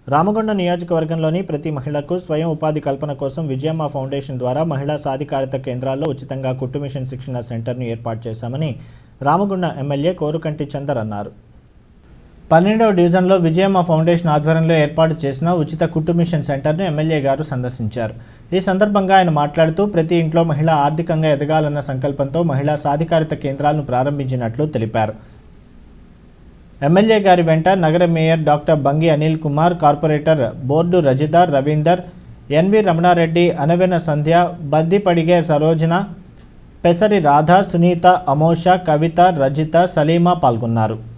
రామగుండ నియోజకవర్గంలోని ప్రతి మహిళకు స్వయం ఉపాధి కల్పన కోసం విజయమ్మ ఫౌండేషన్ ద్వారా మహిళా సాధికారత కేంద్రాల్లో ఉచితంగా కుట్టు మిషన్ శిక్షణ సెంటర్ను ఏర్పాటు చేశామని రామగుండ ఎమ్మెల్యే కోరుకంటి చందర్ అన్నారు పన్నెండవ డివిజన్లో విజయమ్మ ఫౌండేషన్ ఆధ్వర్యంలో ఏర్పాటు చేసిన ఉచిత కుట్టు మిషన్ సెంటర్ను ఎమ్మెల్యే గారు సందర్శించారు ఈ సందర్భంగా ఆయన మాట్లాడుతూ ప్రతి ఇంట్లో మహిళ ఆర్థికంగా ఎదగాలన్న సంకల్పంతో మహిళా సాధికారిత కేంద్రాలను ప్రారంభించినట్లు తెలిపారు ఎమ్మెల్యే గారి వెంట నగర mayor doctor Bangi Anil Kumar corporator board Rajidar Ravinder NV Ramanareddy Anavena Sandhya Baddipadige Sarojana Pesari Radha Sunitha Amosha Kavitha Rajitha Salima పాల్గొన్నారు